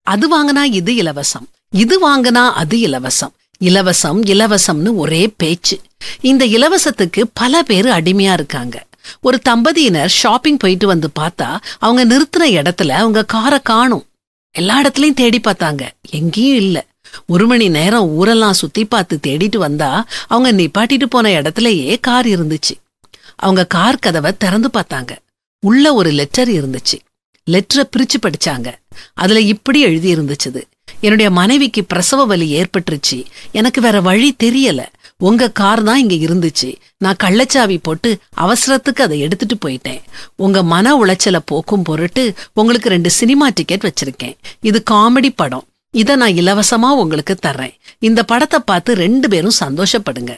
அது வாங்கினா இது இலவசம் இது வாங்கினா அது இலவசம் இலவசம் இலவசம்னு ஒரே பேச்சு இந்த இலவசத்துக்கு பல பேர் அடிமையா இருக்காங்க ஒரு தம்பதியினர் ஷாப்பிங் போயிட்டு வந்து பார்த்தா அவங்க நிறுத்தின இடத்துல அவங்க காரை காணும் எல்லா இடத்துலயும் தேடி பார்த்தாங்க எங்கேயும் இல்ல ஒரு மணி நேரம் ஊரெல்லாம் சுத்தி பார்த்து தேடிட்டு வந்தா அவங்க நிப்பாட்டிட்டு போன இடத்துலயே கார் இருந்துச்சு அவங்க கார் கதவை திறந்து பார்த்தாங்க உள்ள ஒரு லெட்டர் இருந்துச்சு லெட்டரை பிரிச்சு படிச்சாங்க அதுல இப்படி எழுதி இருந்துச்சுது என்னுடைய மனைவிக்கு பிரசவ வலி ஏற்பட்டுருச்சு எனக்கு வேற வழி தெரியல உங்க கார் தான் இங்க இருந்துச்சு நான் கள்ளச்சாவி போட்டு அவசரத்துக்கு அதை எடுத்துட்டு போயிட்டேன் உங்க மன உளைச்சலை போக்கும் பொருட்டு உங்களுக்கு ரெண்டு சினிமா டிக்கெட் வச்சிருக்கேன் இது காமெடி படம் இத நான் இலவசமா உங்களுக்கு தர்றேன் இந்த படத்தை பார்த்து ரெண்டு பேரும் சந்தோஷப்படுங்க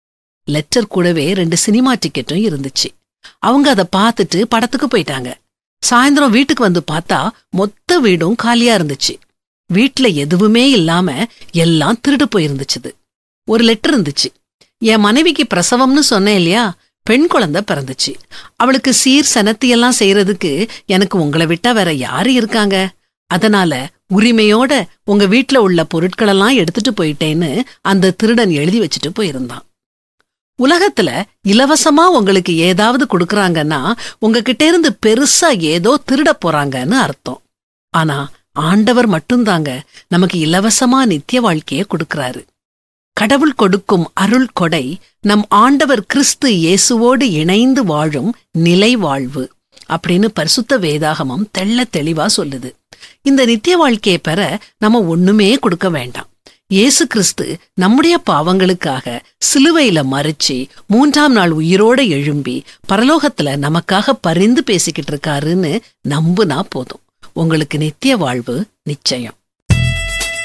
லெட்டர் கூடவே ரெண்டு சினிமா டிக்கெட்டும் இருந்துச்சு அவங்க அதை பார்த்துட்டு படத்துக்கு போயிட்டாங்க சாயந்தரம் வீட்டுக்கு வந்து பார்த்தா மொத்த வீடும் காலியா இருந்துச்சு வீட்ல எதுவுமே இல்லாம எல்லாம் திருடு போயிருந்துச்சுது ஒரு லெட்டர் இருந்துச்சு என் மனைவிக்கு பிரசவம்னு சொன்னேன் இல்லையா பெண் குழந்தை பிறந்துச்சு அவளுக்கு சீர் சனத்தியெல்லாம் செய்யறதுக்கு எனக்கு உங்களை விட்டா வேற யாரு இருக்காங்க அதனால உரிமையோட உங்க வீட்ல உள்ள பொருட்களெல்லாம் எடுத்துட்டு போயிட்டேன்னு அந்த திருடன் எழுதி வச்சுட்டு போயிருந்தான் உலகத்துல இலவசமா உங்களுக்கு ஏதாவது கொடுக்கறாங்கன்னா உங்ககிட்ட இருந்து பெருசா ஏதோ திருட போறாங்கன்னு அர்த்தம் ஆனா ஆண்டவர் மட்டும்தாங்க நமக்கு இலவசமா நித்திய வாழ்க்கைய கொடுக்கறாரு கடவுள் கொடுக்கும் அருள் கொடை நம் ஆண்டவர் கிறிஸ்து இயேசுவோடு இணைந்து வாழும் நிலை வாழ்வு அப்படின்னு பரிசுத்த வேதாகமம் தெள்ள தெளிவா சொல்லுது இந்த நித்திய வாழ்க்கையை பெற நம்ம ஒண்ணுமே கொடுக்க வேண்டாம் இயேசு கிறிஸ்து நம்முடைய பாவங்களுக்காக சிலுவையில மறிச்சு மூன்றாம் நாள் உயிரோட எழும்பி பரலோகத்துல நமக்காக பரிந்து பேசிக்கிட்டு இருக்காருன்னு நம்புனா போதும் உங்களுக்கு நித்திய வாழ்வு நிச்சயம்